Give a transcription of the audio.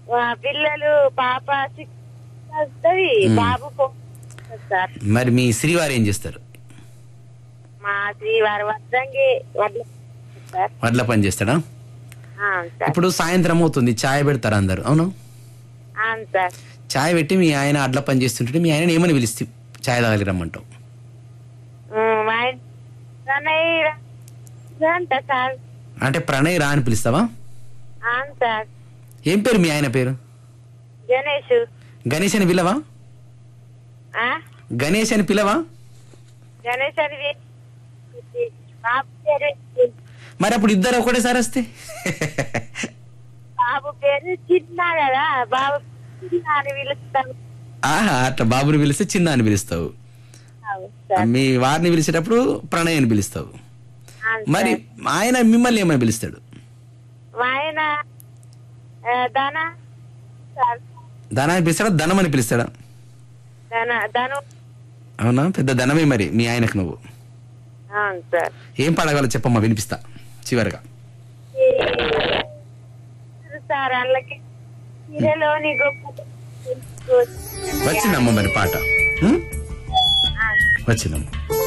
ఆ, పిల్లలు పాప సిక్స్ వస్తుంది బాబు four వస్తుంది సార్ మరి మీ శ్రీవారు ఏం చేస్తారు మా శ్రీవారి వద్దంగి వడ్ల సార్ వడ్ల పని చేస్తాడా అవును సార్ ఇప్పుడు సాయంత్రం అవుతుంది చాయ్ పెడతారు అందరు అవును అవును సార్ చాయ్ పెట్టి మీ ఆయన అడ్ల పని చేస్తుంటే మీ ఆయన ఏమని పిలిస్తే చాయ్ తాగలి రమ్మంటావు ఉమ్, మా ఇంటి అంట సార్ అంటే ప్రణయ్ రా అని పిలుస్తావా అవును సార్ ఏం పేరు మీ ఆయన పేరు గణేష్ గణేష్ అని పిలవా ఆ? గణేష్ అని పిలవా గణేష్ అని పి- బాబు పేరు మరి అప్పుడు ఇద్దరు ఒకటేసారి వస్తే బాబు పేరు చిన్న కదా బాబు చిన్న అని పిలుస్తాం ఆహా అట్లా బాబుని పిలిస్తే చిన్న అని పిలుస్తావు అవును సార్ మీ వారిని పిలిచేటప్పుడు ప్రణయ్ అని పిలుస్తావు అవును మరి సార్. ఆయన మిమ్మల్ని ఏమని పిలుస్తాడు మా ఆయన ఆ, ధన సార్ ధన అని పిలుస్తాడా ధనం అని పిలుస్తాడా ధన ధను అవునా పెద్ద ధనమే మరి మీ ఆయనకు నువ్వు అవును సార్ ఏం పాడగలవు చెప్పమ్మా వినిపిస్తా చివరిగా ఈ- సార్ వాళ్ళకి చీరలోని గొప్ప వచ్చిందమ్మ మరి పాట ఉం? ఆ, వచ్చిందమ్మ